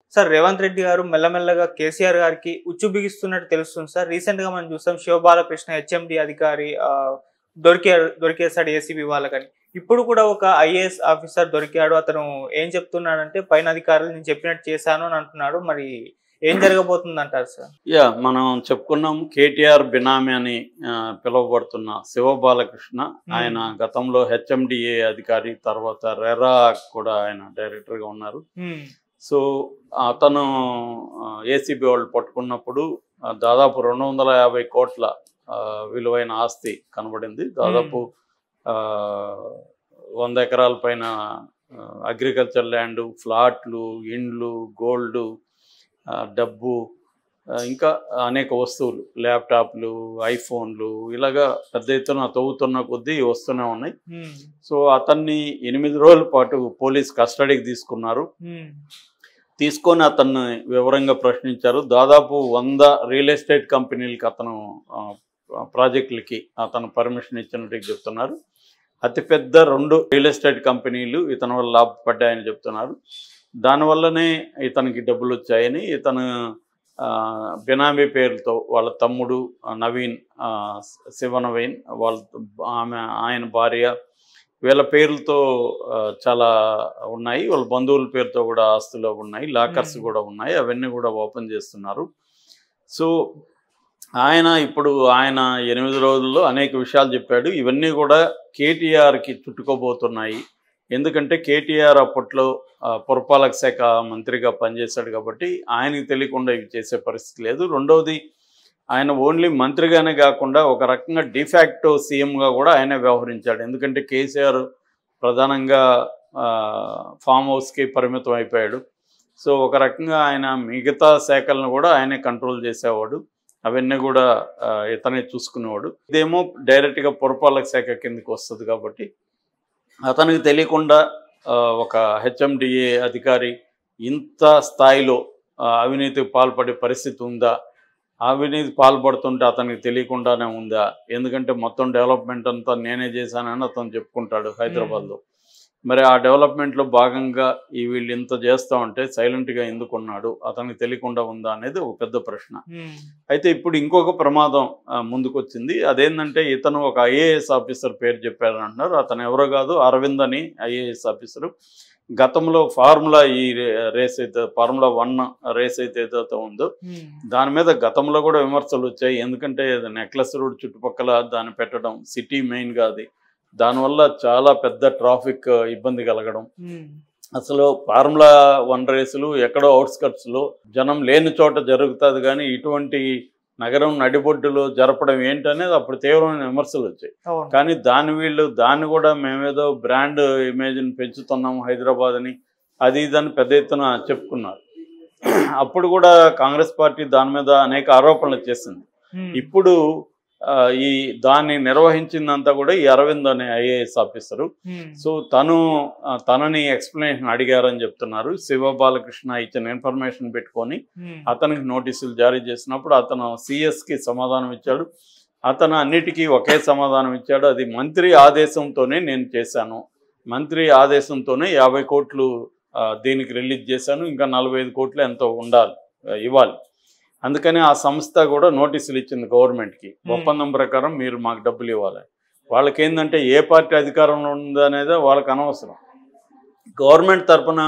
Sir Revanth Reddy గారు మెల్లమెల్లగా కేసీఆర్ గారికి ఉచ్చు బిగిస్తున్నట్టు తెలుస్తుంది సార్ రీసెంట్ గా మనం చూసాం శివబాలకృష్ణ హెచ్ఎండి అధికారి ఆ, దొరికే దొరికేసాడు ఏసీబీ వాళ్ళకని ఇప్పుడు కూడా ఒక ఐఏఎస్ ఆఫీసర్ దొరికాడు అతను ఏం చెప్తున్నాడంటే పైన అధికారులు నేను చెప్పినట్టు చేశాను అని అంటున్నాడు మరి ఏం జరగబోతుంది అంటారు సార్ యా మనం చెప్పుకున్నాం కేటీఆర్ బినామీ అని ఆ, పిలువబడుతున్న శివబాలకృష్ణ ఆయన గతంలో హెచ్ఎండిఏ అధికారి తర్వాత రెరా కూడా ఆయన డైరెక్టర్గా ఉన్నారు హ్మ్. సో అతను ఏసీబీ వాళ్ళు పట్టుకున్నప్పుడు ఆ, దాదాపు రెండు వందల యాభై కోట్ల ఆ, విలువైన ఆస్తి కనబడింది దాదాపు ఆ, వంద ఎకరాల పైన అగ్రికల్చర్ ల్యాండ్ ఫ్లాట్లు ఇండ్లు గోల్డ్ డబ్బు ఆ, ఇంకా అనేక వస్తువులు ల్యాప్టాప్లు ఐఫోన్లు ఇలాగా పెద్ద ఎత్తున తవ్వుతున్న కొద్దీ వస్తూనే ఉన్నాయి హ్మ్. సో అతన్ని ఎనిమిది రోజుల పాటు పోలీస్ కస్టడీకి తీసుకున్నారు హ్మ్. తీసుకొని అతన్ని వివరంగా ప్రశ్నించారు దాదాపు వంద రియల్ ఎస్టేట్ కంపెనీలకి అతను ఆ, ప్రాజెక్టులకి అతను పర్మిషన్ ఇచ్చినట్టు చెప్తున్నారు అతిపెద్ద రెండు రియల్ ఎస్టేట్ కంపెనీలు ఇతని వల్ల లాభపడ్డాయని చెప్తున్నారు దానివల్లనే ఇతనికి డబ్బులు వచ్చాయని ఇతను ఆ, బినామీ పేరుతో వాళ్ళ తమ్ముడు ఆ, నవీన్ ఆ, శివ నవీన్ వాళ్ళ ఆమె ఆయన భార్య వీళ్ళ పేర్లతో ఆ, చాలా ఉన్నాయి వాళ్ళ బంధువుల పేరుతో కూడా ఆస్తులు ఉన్నాయి లాకర్స్ Hmm. కూడా ఉన్నాయి అవన్నీ కూడా ఓపెన్ చేస్తున్నారు సో ఆయన ఇప్పుడు ఆయన ఎనిమిది రోజుల్లో అనేక విషయాలు చెప్పాడు ఇవన్నీ కూడా కేటీఆర్కి చుట్టుకోబోతున్నాయి ఎందుకంటే కేటీఆర్ అప్పట్లో ఆ, పురపాలక శాఖ మంత్రిగా పనిచేశాడు కాబట్టి ఆయనకి తెలియకుండా ఇవి చేసే పరిస్థితి లేదు రెండవది ఆయన ఓన్లీ మంత్రిగానే కాకుండా ఒక రకంగా డిఫాక్టో సీఎంగా కూడా ఆయనే వ్యవహరించాడు ఎందుకంటే కేసీఆర్ ప్రధానంగా ఆ, ఫామ్ హౌస్కి పరిమితం అయిపోయాడు సో ఒక రకంగా ఆయన మిగతా శాఖలను కూడా ఆయనే కంట్రోల్ చేసేవాడు అవన్నీ కూడా ఆ, ఇతనే చూసుకునేవాడు ఇదేమో డైరెక్ట్గా పురపాలక శాఖ కిందకి వస్తుంది కాబట్టి అతనికి తెలియకుండా ఆ, ఒక హెచ్ఎండిఏ అధికారి ఇంత స్థాయిలో ఆ, అవినీతికి పాల్పడే పరిస్థితి ఉందా అవినీతి పాల్పడుతుంటే అతనికి తెలియకుండానే ఉందా ఎందుకంటే మొత్తం డెవలప్మెంట్ అంతా నేనే చేశానని అతను చెప్పుకుంటాడు హైదరాబాద్లో మరి ఆ డెవలప్మెంట్లో భాగంగా ఈ వీళ్ళు ఇంత చేస్తూ ఉంటే సైలెంట్గా ఎందుకు ఉన్నాడు అతనికి తెలియకుండా ఉందా అనేది ఒక పెద్ద ప్రశ్న హ్మ్. అయితే ఇప్పుడు ఇంకొక ప్రమాదం ఆ, ముందుకొచ్చింది అదేంటంటే ఇతను ఒక ఐఏఎస్ ఆఫీసర్ పేరు చెప్పారని అంటున్నారు అతను ఎవరో కాదు అరవింద్ అని ఐఏఎస్ ఆఫీసరు గతంలో ఫార్ములా ఈ రే- రేస్ అయితే ఫార్ములా వన్ రేస్ అయితే ఏదైతే ఉందో హ్మ్. దాని మీద గతంలో కూడా విమర్శలు వచ్చాయి ఎందుకంటే నెక్లెస్ రోడ్ చుట్టుపక్కల దాన్ని పెట్టడం సిటీ మెయిన్గా అది దానివల్ల చాలా పెద్ద ట్రాఫిక్ ఇబ్బంది కలగడం హ్మ్. అసలు ఫార్ములా వన్ రేసులు ఎక్కడో అవుట్స్కట్స్లో జనం లేని చోట జరుగుతుంది కానీ ఇటువంటి నగరం నడిబొడ్డులో జరపడం ఏంటనేది అప్పుడు తీవ్రమైన విమర్శలు వచ్చాయి అవును కానీ దాని వీళ్ళు దాన్ని కూడా మేమేదో బ్రాండ్ ఇమేజ్ని పెంచుతున్నాం హైదరాబాద్ అని అది ఇదని పెద్ద ఎత్తున చెప్పుకున్నారు అప్పుడు కూడా కాంగ్రెస్ పార్టీ దాని మీద అనేక ఆరోపణలు చేసింది హ్మ్. ఇప్పుడు ఆ, ఈ దాన్ని నిర్వహించిందంతా కూడా ఈ అరవింద్ అనే ఐఏఎస్ ఆఫీసరు హ్మ్. సో తను ఆ, తనని ఎక్స్ప్లెనేషన్ అడిగారని చెప్తున్నారు శివ బాలకృష్ణ ఇచ్చిన ఇన్ఫర్మేషన్ పెట్టుకొని హ్మ్. అతనికి నోటీసులు జారీ చేసినప్పుడు అతను సిఎస్కి సమాధానం ఇచ్చాడు అతను అన్నిటికీ ఒకే సమాధానం ఇచ్చాడు అది మంత్రి ఆదేశంతోనే నేను చేశాను మంత్రి ఆదేశంతోనే యాభై కోట్లు ఆ, దీనికి రిలీజ్ చేశాను ఇంకా నలభై ఐదు కోట్లు ఎంతో ఉండాలి ఆ, ఇవ్వాలి అందుకని ఆ సంస్థ కూడా నోటీసులు ఇచ్చింది గవర్నమెంట్కి ఒప్పందం ప్రకారం మీరు మాకు డబ్బులు ఇవ్వాలి వాళ్ళకి ఏంటంటే ఏ పార్టీ అధికారంలో ఉందనేది వాళ్ళకి అనవసరం గవర్నమెంట్ తరపున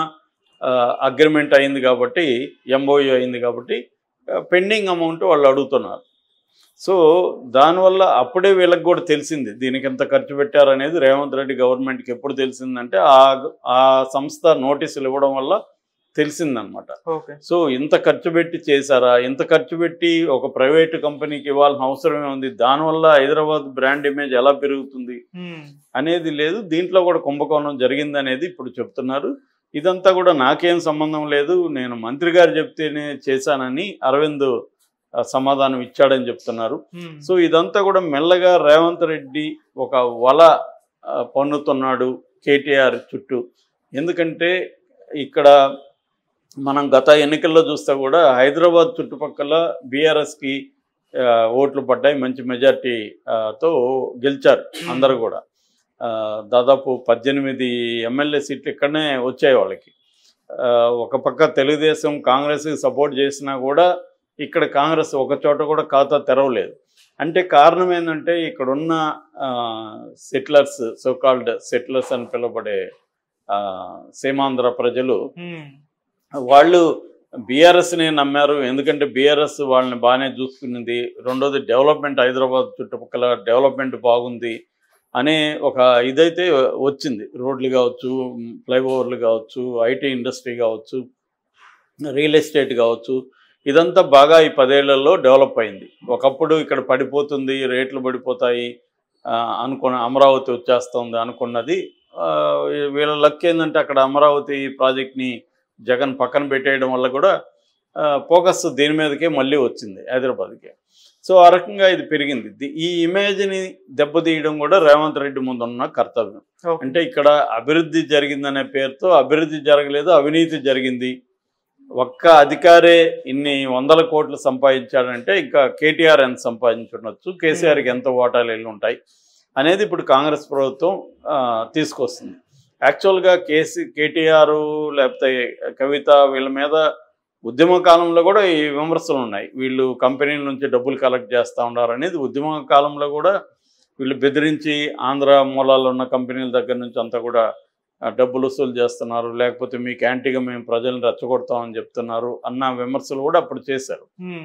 అగ్రిమెంట్ అయింది కాబట్టి ఎంఓయూ అయింది కాబట్టి పెండింగ్ అమౌంట్ వాళ్ళు అడుగుతున్నారు సో దానివల్ల అప్పుడే వీళ్ళకి కూడా తెలిసింది దీనికి ఎంత ఖర్చు పెట్టారనేది రేవంత్ రెడ్డి గవర్నమెంట్కి ఎప్పుడు తెలిసిందంటే ఆ ఆ సంస్థ నోటీసులు ఇవ్వడం వల్ల తెలిసిందనమాట ఓకే సో ఇంత ఖర్చు పెట్టి చేశారా ఇంత ఖర్చు పెట్టి ఒక ప్రైవేట్ కంపెనీకి ఇవ్వాల్సిన అవసరమే ఉంది దానివల్ల హైదరాబాద్ బ్రాండ్ ఇమేజ్ ఎలా పెరుగుతుంది హ్మ్. అనేది లేదు దీంట్లో కూడా కుంభకోణం జరిగింది అనేది ఇప్పుడు చెప్తున్నారు ఇదంతా కూడా నాకేం సంబంధం లేదు నేను మంత్రి గారు చెప్తేనే చేశానని అరవింద్ ఆ, సమాధానం ఇచ్చాడని చెప్తున్నారు హ్మ్. సో ఇదంతా కూడా మెల్లగా రేవంత్ రెడ్డి ఒక వల ఆ, పన్నుతున్నాడు కేటీఆర్ చుట్టూ ఎందుకంటే ఇక్కడ మనం గత ఎన్నికల్లో చూస్తే కూడా హైదరాబాద్ చుట్టుపక్కల బీఆర్ఎస్కి ఓట్లు పడ్డాయి మంచి మెజార్టీ ఆ, తో గెలిచారు అందరూ కూడా ఆ, దాదాపు పద్దెనిమిది ఎమ్మెల్యే సీట్లు ఇక్కడనే వచ్చాయి వాళ్ళకి ఆ, ఒక పక్క తెలుగుదేశం కాంగ్రెస్కి సపోర్ట్ చేసినా కూడా ఇక్కడ కాంగ్రెస్ ఒక చోట కూడా ఖాతా తెరవలేదు అంటే కారణం ఏంటంటే ఇక్కడున్న సెటిలర్స్ సోకాల్డ్ సెటిలర్స్ అని పిలువబడే ఆ, సీమాంధ్ర ప్రజలు ఉమ్, వాళ్ళు బీఆర్ఎస్ని నమ్మారు ఎందుకంటే బీఆర్ఎస్ వాళ్ళని బాగానే చూసుకున్నది రెండోది డెవలప్మెంట్ హైదరాబాద్ చుట్టుపక్కల డెవలప్మెంట్ బాగుంది అనే ఒక ఇదైతే వచ్చింది రోడ్లు కావచ్చు ఫ్లైఓవర్లు కావచ్చు ఐటీ ఇండస్ట్రీ కావచ్చు రియల్ ఎస్టేట్ కావచ్చు ఇదంతా బాగా ఈ పదేళ్లలో డెవలప్ అయింది ఒకప్పుడు ఇక్కడ పడిపోతుంది రేట్లు పడిపోతాయి ఆ, అనుకున్న అమరావతి వచ్చేస్తుంది అనుకున్నది ఆ, వీళ్ళ లక్ ఏంటంటే అక్కడ అమరావతి ప్రాజెక్ట్ని జగన్ పక్కన పెట్టేయడం వల్ల కూడా ఫోకస్ దీని మీదకే మళ్ళీ వచ్చింది హైదరాబాద్కి సో ఆ రకంగా ఇది పెరిగింది ది- ఈ ఇమేజ్ని దెబ్బతీయడం కూడా రేవంత్ రెడ్డి ముందున్న కర్తవ్యం ఓకే. అంటే ఇక్కడ అభివృద్ధి జరిగిందనే పేరుతో అభివృద్ధి జరగలేదు అవినీతి జరిగింది ఒక్క అధికారే ఇన్ని వందల కోట్లు సంపాదించాడంటే ఇంకా కేటీఆర్ ఎంత సంపాదించుండొచ్చు కేసీఆర్కి ఎంత ఓటాలు వెళ్ళి ఉంటాయి అనేది ఇప్పుడు కాంగ్రెస్ ప్రభుత్వం ఆ, తీసుకొస్తుంది యాక్చువల్గా కేసీ కేటీఆర్ లేకపోతే కవిత వీళ్ళ మీద ఉద్యమ కాలంలో కూడా ఈ విమర్శలు ఉన్నాయి వీళ్ళు కంపెనీల నుంచి డబ్బులు కలెక్ట్ చేస్తూ ఉన్నారు అనేది ఉద్యమ కాలంలో కూడా వీళ్ళు బెదిరించి ఆంధ్ర మూలాల్లో ఉన్న కంపెనీల దగ్గర నుంచి అంతా కూడా ఆ, డబ్బులు వసూలు చేస్తున్నారు లేకపోతే మీకు యాంటీగా మేము ప్రజలను రెచ్చగొడతామని చెప్తున్నారు అన్న విమర్శలు కూడా అప్పుడు చేశారు ఉమ్,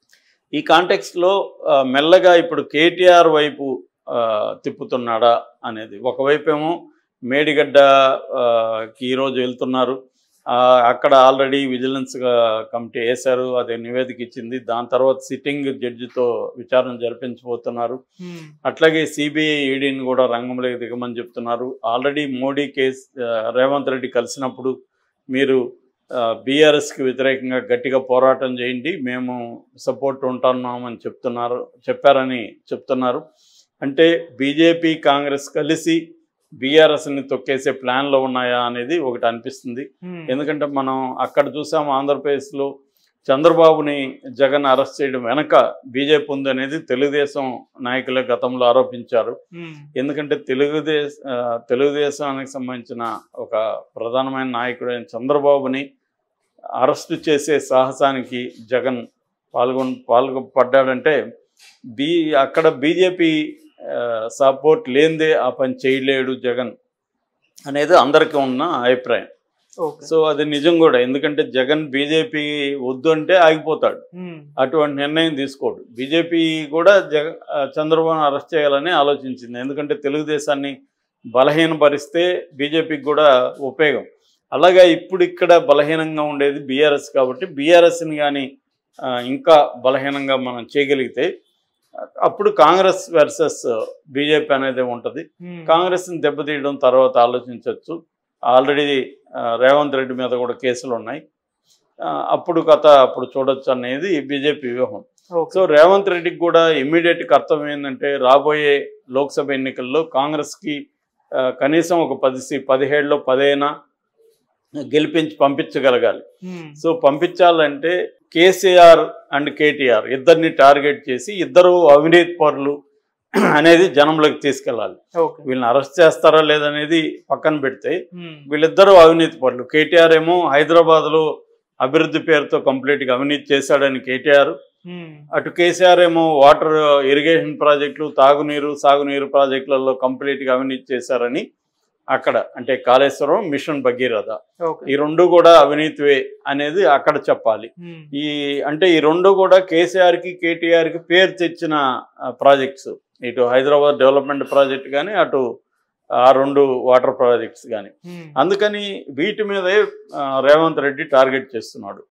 ఈ కాంటెక్స్ట్లో మెల్లగా ఇప్పుడు కేటీఆర్ వైపు ఆ, తిప్పుతున్నాడా అనేది ఒకవైపు ఏమో మేడిగడ్డ ఆ, కి ఈరోజు వెళ్తున్నారు ఆ, అక్కడ ఆల్రెడీ విజిలెన్స్ కమిటీ వేశారు అది నివేదిక ఇచ్చింది దాని తర్వాత సిట్టింగ్ జడ్జితో విచారణ జరిపించబోతున్నారు ఉమ్, అట్లాగే సిబిఐ ఈడీని కూడా రంగంలోకి దిగమని చెప్తున్నారు ఆల్రెడీ మోడీ కేసు ఆ, రేవంత్ రెడ్డి కలిసినప్పుడు మీరు బీఆర్ఎస్కి వ్యతిరేకంగా గట్టిగా పోరాటం చేయండి మేము సపోర్ట్ ఉంటున్నామని చెప్తున్నారు చెప్పారని చెప్తున్నారు అంటే బీజేపీ కాంగ్రెస్ కలిసి బీఆర్ఎస్ని తొక్కేసే ప్లాన్లో ఉన్నాయా అనేది ఒకటి అనిపిస్తుంది ఉమ్, ఎందుకంటే మనం అక్కడ చూసాం ఆంధ్రప్రదేశ్లో చంద్రబాబుని జగన్ అరెస్ట్ చేయడం వెనక బీజేపీ ఉంది అనేది తెలుగుదేశం నాయకులే గతంలో ఆరోపించారు ఉమ్, ఎందుకంటే తెలుగుదేశ ఆ, తెలుగుదేశానికి సంబంధించిన ఒక ప్రధానమైన నాయకుడైన చంద్రబాబుని అరెస్ట్ చేసే సాహసానికి జగన్ పాల్గొన్ పాల్గొపడ్డాడంటే బీ అక్కడ బీజేపీ సపోర్ట్ లేనిదే ఆ పని చేయలేడు జగన్ అనేది అందరికీ ఉన్న అభిప్రాయం ఓకే. సో అది నిజం కూడా ఎందుకంటే జగన్ బీజేపీ వద్దు అంటే ఆగిపోతాడు ఉమ్, అటువంటి నిర్ణయం తీసుకోడు బీజేపీ కూడా జగ ఆ, చంద్రబాబును అరెస్ట్ చేయాలని ఆలోచించింది ఎందుకంటే తెలుగుదేశాన్ని బలహీనపరిస్తే బీజేపీకి కూడా ఉపయోగం అలాగా ఇప్పుడు ఇక్కడ బలహీనంగా ఉండేది బీఆర్ఎస్ కాబట్టి బీఆర్ఎస్ని కానీ ఇంకా బలహీనంగా మనం చేయగలిగితే అప్పుడు కాంగ్రెస్ వర్సెస్ బీజేపీ అనేది ఉంటుంది ఉమ్, కాంగ్రెస్ని దెబ్బతీయడం తర్వాత ఆలోచించవచ్చు ఆల్రెడీ ఆ, రేవంత్ రెడ్డి మీద కూడా కేసులు ఉన్నాయి ఆ, అప్పుడు కథ అప్పుడు చూడొచ్చు అనేది బీజేపీ వ్యూహం ఓకే. సో రేవంత్ రెడ్డికి కూడా ఇమ్మీడియట్ కర్తవ్యం ఏంటంటే రాబోయే లోక్సభ ఎన్నికల్లో కాంగ్రెస్కి ఆ, కనీసం ఒక పది సీ పదిహేడులో పదైనా గెలిపించి పంపించగలగాలి ఉమ్, సో పంపించాలంటే కేసీఆర్ అండ్ కేటీఆర్ ఇద్దరిని టార్గెట్ చేసి ఇద్దరు అవినీతి పరులు అనేది జనంలోకి తీసుకెళ్ళాలి ఓకే. వీళ్ళని అరెస్ట్ చేస్తారా లేదనేది పక్కన పెడితే ఉమ్, వీళ్ళిద్దరూ అవినీతి పరులు కేటీఆర్ ఏమో హైదరాబాద్లో అభివృద్ధి పేరుతో కంప్లీట్గా అవినీతి చేశాడని కేటీఆర్ ఉమ్, అటు కేసీఆర్ ఏమో వాటర్ ఇరిగేషన్ ప్రాజెక్టులు తాగునీరు సాగునీరు ప్రాజెక్టులలో కంప్లీట్గా అవినీతి చేశారని అక్కడ అంటే కాళేశ్వరం మిషన్ భగీరథ ఓకే. ఈ రెండు కూడా అవినీతివే అనేది అక్కడ చెప్పాలి ఉమ్, ఈ అంటే ఈ రెండు కూడా కేసీఆర్కి కేటీఆర్కి పేరు తెచ్చిన ప్రాజెక్ట్స్ ఇటు హైదరాబాద్ డెవలప్మెంట్ ప్రాజెక్ట్ కానీ అటు ఆ రెండు వాటర్ ప్రాజెక్ట్స్ కానీ ఉమ్, అందుకని వీటి మీదే ఆ, రేవంత్ రెడ్డి టార్గెట్ చేస్తున్నాడు